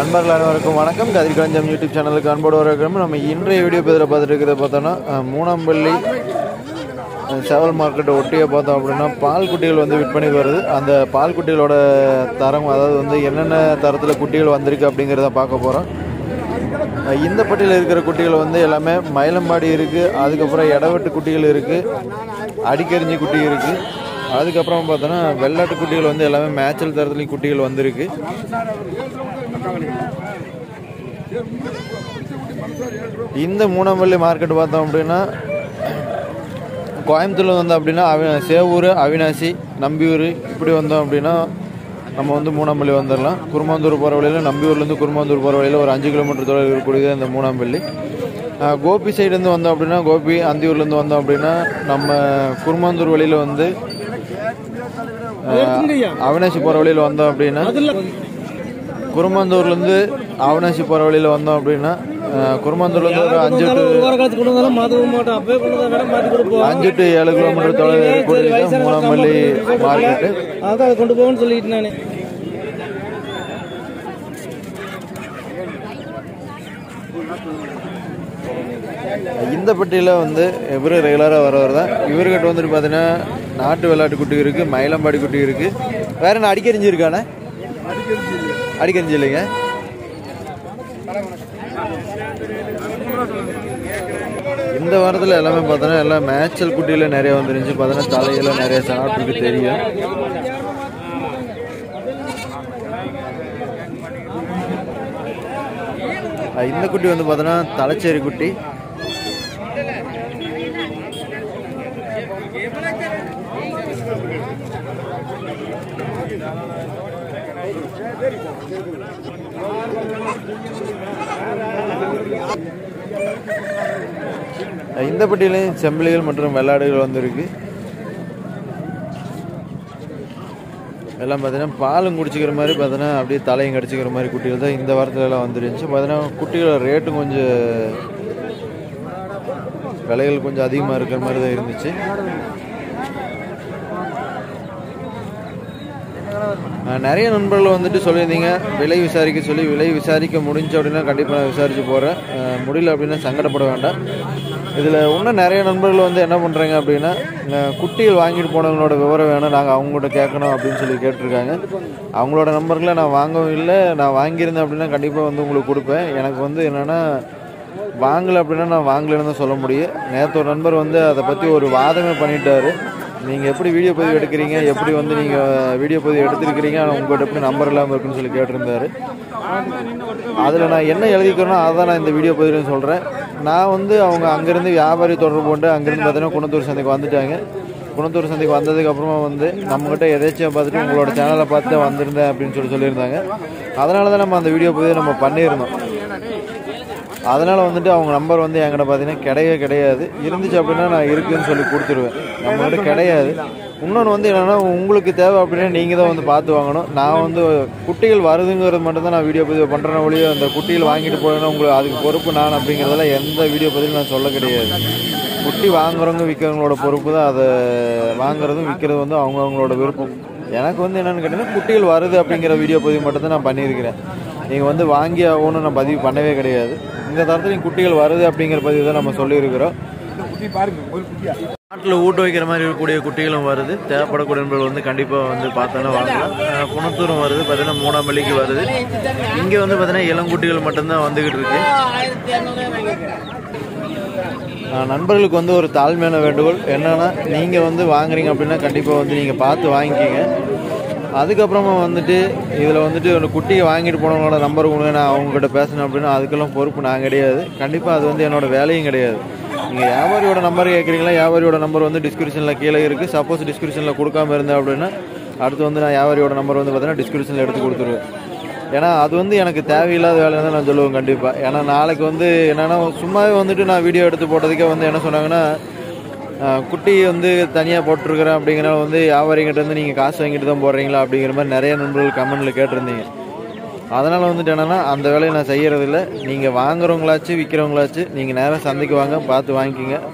நண்பர்கள் அனைவருக்கும் வணக்கம் கதிர்காஞ்சம் யூடியூப் சேனலுக்கு அன்போடு வரவேற்கிறோம் நம்ம இன்றைய வீடியோ பதில் பார்த்துட்டு இருக்கிறத பார்த்தோன்னா அஹ், மூணாம்பள்ளி அஹ், சேவல் மார்க்கெட்டை ஒட்டியே பார்த்தோம் அப்படின்னா பால் குட்டிகள் வந்து விற்பனைக்கு வருது அந்த பால் குட்டிகளோட தரம் அதாவது வந்து என்னென்ன தரத்தில் குட்டிகள் வந்திருக்கு அப்படிங்கிறத பார்க்க போகிறோம் இந்த பட்டியில் இருக்கிற குட்டிகள் வந்து எல்லாமே மயிலம்பாடி இருக்குது அதுக்கப்புறம் இடவெட்டு குட்டிகள் இருக்குது அடிக்கரிஞ்சி குட்டி இருக்குது அதுக்கப்புறம் பார்த்தோன்னா வெள்ளாட்டு குட்டிகள் வந்து எல்லாமே மேய்ச்சல் தரத்துலேயும் குட்டிகள் வந்திருக்கு இந்த மூணாம்பள்ளி மார்க்கெட் பார்த்தோம் அப்படின்னா கோயம்புத்தூர்ல வந்து அப்படின்னா அவி சேவூர் அவினாசி நம்பியூர் இப்படி வந்தோம் அப்படின்னா நம்ம வந்து மூணாம்பள்ளி வந்துடலாம் குருமாந்தூர் போகிற வழியில் நம்பியூர்லேருந்து குருமாந்தூர் போகிற வழியில் ஒரு அஞ்சு கிலோமீட்டர் தொலைவில் இருக்கக்கூடியது இந்த மூணாம்பள்ளி ஆஹ் கோபி சைடுலேருந்து வந்தோம் அப்படின்னா கோபி அந்தியூர்லேருந்து வந்தோம் அப்படின்னா நம்ம குருமாந்தூர் வழியில் வந்து ஆஹ் அவினாசி போகிற வழியில் வந்தோம் அப்படின்னா குருமாந்தூர்லேருந்து அவினாசி போகிற வழியில் வந்தோம் அப்படின்னா ஆஹ் குருமாந்தூர்லேருந்து ஒரு அஞ்சு டு ஒரு வார காலத்துக்கு கொண்டு வந்தாலும் மாற்றவும் மாட்டோம் அப்பவே கொண்டு வந்தா வேணா மாற்றி கொடுப்போம் அஞ்சு டு ஏழு கிலோமீட்டர் தொலைவில் இருக்கக்கூடியது மூணாம்பள்ளி மார்க்கெட்டு அதான் அதை கொண்டு போகணும்னு சொல்லிட்டு நான் இந்த பட்டியில் வந்து இவர் ரெகுலராக வரவர் தான் இவர்கிட்ட வந்துட்டு பார்த்தீங்கன்னா நாட்டு வெள்ளாட்டு குட்டி இருக்குது மயிலம்பாடி குட்டி இருக்குது வேற என்ன அடிக்கரிஞ்சி இருக்கானே அடிக்கரிஞ்சி இல்லைங்க இந்த வாரத்தில் எல்லாமே பார்த்தோன்னா எல்லாம் மேய்ச்சல் குட்டியில் நிறைய வந்துருந்துச்சு பார்த்தோன்னா தலையெல்லாம் நிறைய சாப்பிட்டுருக்கு தெரியும் அஹ் இந்த குட்டி வந்து பார்த்தோன்னா தலைச்சேரி குட்டி அஹ் இந்த பட்டியலையும் செம்பிளிகள் மற்றும் வெள்ளாடுகள் வந்திருக்கு எல்லாம் பார்த்தீங்கன்னா பாலும் குடிச்சிக்கிற மாதிரி பார்த்தீங்கன்னா அப்படியே தலையும் கடிச்சிக்கிற மாதிரி குட்டிகள் தான் இந்த வாரத்துல எல்லாம் வந்துருந்துச்சு பார்த்தீங்கன்னா குட்டிகளோட ரேட்டும் கொஞ்சம் விலைகள் கொஞ்சம் அதிகமாக இருக்கிற மாதிரி தான் இருந்துச்சு அஹ் நிறைய நண்பர்கள் வந்துட்டு சொல்லியிருந்தீங்க விலை விசாரிக்க சொல்லி விலை விசாரிக்க முடிஞ்ச அப்படின்னா கண்டிப்பாக நான் விசாரிச்சு போகிறேன் முடியல அப்படின்னா சங்கடப்பட வேண்டாம் இதில் இன்னும் நிறைய நண்பர்கள் வந்து என்ன பண்ணுறாங்க அப்படின்னா அஹ் குட்டிகள் வாங்கிட்டு போனவங்களோட விவரம் வேணும் நாங்கள் அவங்கள்ட்ட கேட்கணும் அப்படின்னு சொல்லி கேட்டிருக்காங்க அவங்களோட நம்பர்களை நான் வாங்கவும் இல்லை நான் வாங்கியிருந்தேன் அப்படின்னா கண்டிப்பாக வந்து உங்களுக்கு கொடுப்பேன் எனக்கு வந்து என்னென்னா வாங்கலை அப்படின்னா நான் வாங்கலைன்னு தான் சொல்ல முடியும் நேற்று ஒரு நண்பர் வந்து அதை பற்றி ஒரு வாதமே பண்ணிட்டாரு நீங்கள் எப்படி வீடியோ பதிவு எடுக்கிறீங்க எப்படி வந்து நீங்கள் வீடியோ பதிவு எடுத்திருக்கிறீங்க ஆனால் உங்கள்கிட்ட எப்படி நம்பர் இல்லாமல் இருக்குன்னு சொல்லி கேட்டிருந்தாரு அதில் நான் என்ன எழுதிக்கிறேனோ அதை தான் நான் இந்த வீடியோ பதிவுன்னு சொல்கிறேன் நான் வந்து அவங்க அங்கேருந்து வியாபாரி தொடர்பு கொண்டு அங்கேருந்து பார்த்தீங்கன்னா குணத்தூர் சந்தைக்கு வந்துட்டாங்க குணத்தூர் சந்தைக்கு வந்ததுக்கு அப்புறமா வந்து நம்மகிட்ட எதாச்சும் பார்த்துட்டு உங்களோட சேனலை பார்த்து வந்திருந்தேன் அப்படின்னு சொல்லி சொல்லியிருந்தாங்க அதனால தான் நம்ம அந்த வீடியோ பதிவு நம்ம பண்ணியிருந்தோம் அதனால் வந்துட்டு அவங்க நம்பர் வந்து என்கிட்ட பார்த்தீங்கன்னா கிடையவே கிடையாது இருந்துச்சு அப்படின்னா நான் இருக்குன்னு சொல்லி கொடுத்துருவேன் நம்மகிட்ட கிடையாது இன்னொன்று வந்து என்னென்னா உங்களுக்கு தேவை அப்படின்னா நீங்கள் தான் வந்து பார்த்து வாங்கணும் நான் வந்து குட்டிகள் வருதுங்கிறது மட்டும் தான் நான் வீடியோ பதிவு பண்ணுறேன் ஒழிய அந்த குட்டிகள் வாங்கிட்டு போகணும் உங்களுக்கு அதுக்கு பொறுப்பு நான் அப்படிங்கிறதெல்லாம் எந்த வீடியோ பதிலும் நான் சொல்ல கிடையாது குட்டி வாங்குறவங்க விற்கிறவங்களோட பொறுப்பு தான் அதை வாங்குறதும் விற்கிறது வந்து அவங்கவுங்களோட விருப்பம் எனக்கு வந்து என்னென்னு கேட்டிங்கன்னா குட்டிகள் வருது அப்படிங்கிற வீடியோ பதிவு மட்டும் தான் நான் பண்ணியிருக்கிறேன் நீங்கள் வந்து வாங்கி ஆகணும்னு நான் பதிவு பண்ணவே கிடையாது இந்த தரத்தில் குட்டிகள் வருது அப்படிங்கிற பதிவு தான் நம்ம சொல்லியிருக்கிறோம் நாட்டில் ஊட்ட வைக்கிற மாதிரி இருக்கக்கூடிய குட்டிகளும் வருது தேவைப்படக்கூடிய நண்பர்கள் வந்து கண்டிப்பாக வந்து பார்த்தோன்னா வாங்கலாம் அஹ் குணத்தூரும் வருது பார்த்தீங்கன்னா மூணாம் மல்லிக்கு வருது இங்கே வந்து பார்த்தீங்கன்னா இளங்குட்டிகள் மட்டும்தான் வந்துக்கிட்டு இருக்கு அஹ் நண்பர்களுக்கு வந்து ஒரு தாழ்மையான வேண்டுகோள் என்னன்னா நீங்கள் வந்து வாங்குறீங்க அப்படின்னா கண்டிப்பாக வந்து நீங்கள் பார்த்து வாங்கிக்கிங்க அதுக்கப்புறமா வந்துட்டு இதில் வந்துட்டு ஒரு குட்டியை வாங்கிட்டு போனவங்களோட நம்பர் கொடுங்க நான் அவங்ககிட்ட பேசணும் அப்படின்னா அதுக்கெல்லாம் பொறுப்பு நான் கிடையாது கண்டிப்பாக அது வந்து என்னோட வேலையும் கிடையாது நீங்கள் வியாபாரியோட நம்பர் கேட்குறீங்களா வியாபாரியோட நம்பர் வந்து டிஸ்கிரிப்ஷனில் கீழே இருக்குது சப்போஸ் டிஸ்கிரிப்ஷனில் கொடுக்காம இருந்தேன் அப்படின்னா அடுத்து வந்து நான் வியாபாரியோட நம்பர் வந்து பார்த்தீங்கன்னா டிஸ்கிரிப்ஷனில் எடுத்து கொடுத்துருவேன் ஏன்னா அது வந்து எனக்கு தேவையில்லாத வேலை தான் நான் சொல்லுவேன் கண்டிப்பாக ஏன்னா நாளைக்கு வந்து என்னென்னா சும்மாவே வந்துட்டு நான் வீடியோ எடுத்து போட்டதுக்கே வந்து என்ன சொன்னாங்கன்னா ஆஹ், குட்டி வந்து தனியாக போட்டிருக்கிறேன் அப்படிங்கிறனால வந்து வியாபாரிகிட்ட வந்து நீங்கள் காசு வாங்கிட்டு தான் போடுறீங்களா அப்படிங்கிற மாதிரி நிறைய நண்பர்கள் கமெண்டில் கேட்டிருந்தீங்க அதனால் வந்துட்டு என்னென்னா அந்த வேலையை நான் செய்கிறதில்ல நீங்கள் வாங்குறவங்களாச்சு விற்கிறவங்களாச்சு நீங்கள் நேராக சந்தைக்கு வாங்க பார்த்து வாங்கிக்கிங்க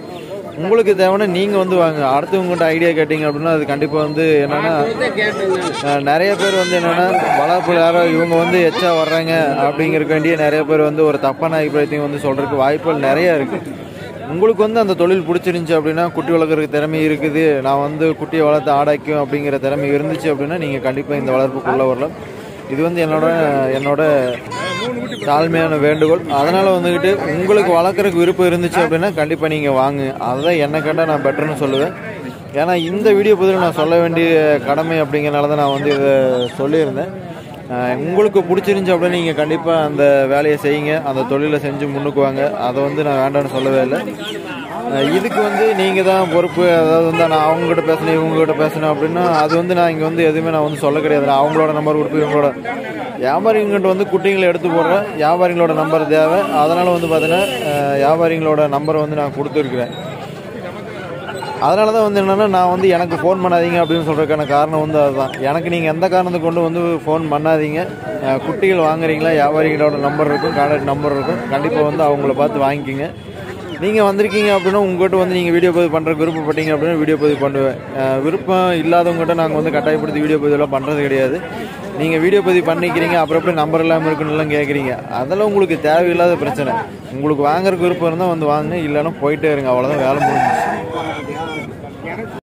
உங்களுக்கு தேவைன்னா நீங்கள் வந்து வாங்க அடுத்தவங்ககிட்ட ஐடியா கேட்டிங்க அப்படின்னா அது கண்டிப்பாக வந்து என்னென்னா அஹ், நிறைய பேர் வந்து என்னென்னா வளர்ப்பில் யாரோ இவங்க வந்து எச்சா வர்றாங்க அப்படிங்கிறக்க வேண்டிய நிறைய பேர் வந்து ஒரு தப்பான அபிப்பிராயத்தையும் வந்து சொல்கிறதுக்கு வாய்ப்புகள் நிறைய இருக்குது உங்களுக்கு வந்து அந்த தொழில் பிடிச்சிருந்துச்சி அப்படின்னா குட்டி வளர்க்குறதுக்கு திறமை இருக்குது நான் வந்து குட்டியை வளர்த்து ஆடாக்கும் அப்படிங்கிற திறமை இருந்துச்சு அப்படின்னா நீங்கள் கண்டிப்பாக இந்த வளர்ப்புக்குள்ளே வரலாம் இது வந்து என்னோட என்னோட தாழ்மையான வேண்டுகோள் அதனால் வந்துக்கிட்டு உங்களுக்கு வளர்க்குறதுக்கு விருப்பம் இருந்துச்சு அப்படின்னா கண்டிப்பாக நீங்கள் வாங்க அதுதான் என்ன கேட்டால் நான் பெட்டர்னு சொல்லுவேன் ஏன்னா இந்த வீடியோ பதில் நான் சொல்ல வேண்டிய கடமை அப்படிங்கிறனால தான் நான் வந்து இதை சொல்லியிருந்தேன் அஹ் உங்களுக்கு பிடிச்சிருந்துச்சி அப்படின்னா நீங்கள் கண்டிப்பாக அந்த வேலையை செய்யுங்க அந்த தொழிலை செஞ்சு முன்னுக்கு வாங்க அதை வந்து நான் வேண்டாம்னு சொல்லவே இல்லை அஹ் இதுக்கு வந்து நீங்கள் தான் பொறுப்பு அதாவது வந்து நான் அவங்ககிட்ட பேசினேன் இவங்ககிட்ட பேசினேன் அப்படின்னா அது வந்து நான் இங்கே வந்து எதுவுமே நான் வந்து சொல்ல கிடையாது நான் அவங்களோட நம்பர் கொடுத்து இவங்களோட வியாபாரிங்கிட்ட வந்து குட்டிங்களை எடுத்து போடுறேன் வியாபாரிங்களோட நம்பர் தேவை அதனால் வந்து பார்த்தீங்கன்னா அஹ் வியாபாரிங்களோட நம்பரை வந்து நான் கொடுத்துருக்குறேன் அதனால தான் வந்து என்னென்னா நான் வந்து எனக்கு ஃபோன் பண்ணாதீங்க அப்படின்னு சொல்கிறதுக்கான காரணம் வந்து அதுதான் எனக்கு நீங்கள் எந்த காரணத்தை கொண்டு வந்து ஃபோன் பண்ணாதீங்க அஹ் குட்டிகள் வாங்குறீங்களா வியாபாரிகளோட நம்பர் இருக்கும் கான்டாக்ட் நம்பர் இருக்கும் கண்டிப்பாக வந்து அவங்கள பார்த்து வாங்கிக்கிங்க நீங்கள் வந்திருக்கீங்க அப்படின்னா உங்கள்கிட்ட வந்து நீங்கள் வீடியோ பதிவு பண்ணுறதுக்கு விருப்பப்பட்டீங்க அப்படின்னா வீடியோ பதிவு பண்ணுவேன் அஹ் விருப்பம் இல்லாதவங்ககிட்ட நாங்கள் வந்து கட்டாயப்படுத்தி வீடியோ பதிவுலாம் பண்ணுறது கிடையாது நீங்கள் வீடியோ பதிவு பண்ணிக்கிறீங்க அப்புறம் எப்படி நம்பர் இல்லாமல் இருக்குன்னுலாம் கேட்குறீங்க அதெல்லாம் உங்களுக்கு தேவையில்லாத பிரச்சனை உங்களுக்கு வாங்குறதுக்கு விருப்பம் இருந்தால் வந்து வாங்க இல்லைன்னா போயிட்டே இருங்க அவ்வளோதான் வேலை முடிஞ்சிச்சு